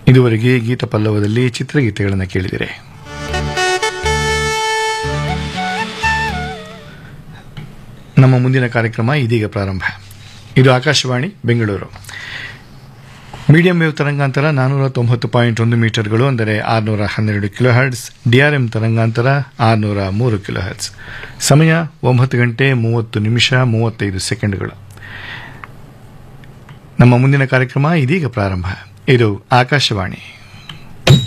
ಇದುವರೆಗೆ ಗೀತ ಪಲ್ಲವದಲ್ಲಿ ಚಿತ್ರಗೀತೆಗಳನ್ನು ಕೇಳಿದಿರೆ ನಮ್ಮ ಮುಂದಿನ ಕಾರ್ಯಕ್ರಮ ಇದೀಗ ಪ್ರಾರಂಭ ಇದು ಆಕಾಶವಾಣಿ ಬೆಂಗಳೂರು ಮೀಡಿಯಂ ವೇವ್ ತರಂಗಾಂತರ ನಾನ್ನೂರ ತೊಂಬತ್ತು ಪಾಯಿಂಟ್ ಒಂದು ಮೀಟರ್ಗಳು ಅಂದರೆ ಆರುನೂರ ಹನ್ನೆರಡು ಕಿಲೋ ಹರ್ಟ್ಸ್ ಡಿಆರ್ಎಂ ತರಂಗಾಂತರ ಆರುನೂರ ಮೂರು ಕಿಲೋ ಹರ್ಟ್ಸ್ ಸಮಯ ಒಂಬತ್ತು ಗಂಟೆ ಮೂವತ್ತು ನಿಮಿಷ ಮೂವತ್ತೈದು ಸೆಕೆಂಡ್ಗಳು ನಮ್ಮ ಮುಂದಿನ ಕಾರ್ಯಕ್ರಮ ಇದೀಗ ಪ್ರಾರಂಭ ಇದು ಆಕಾಶವಾಣಿ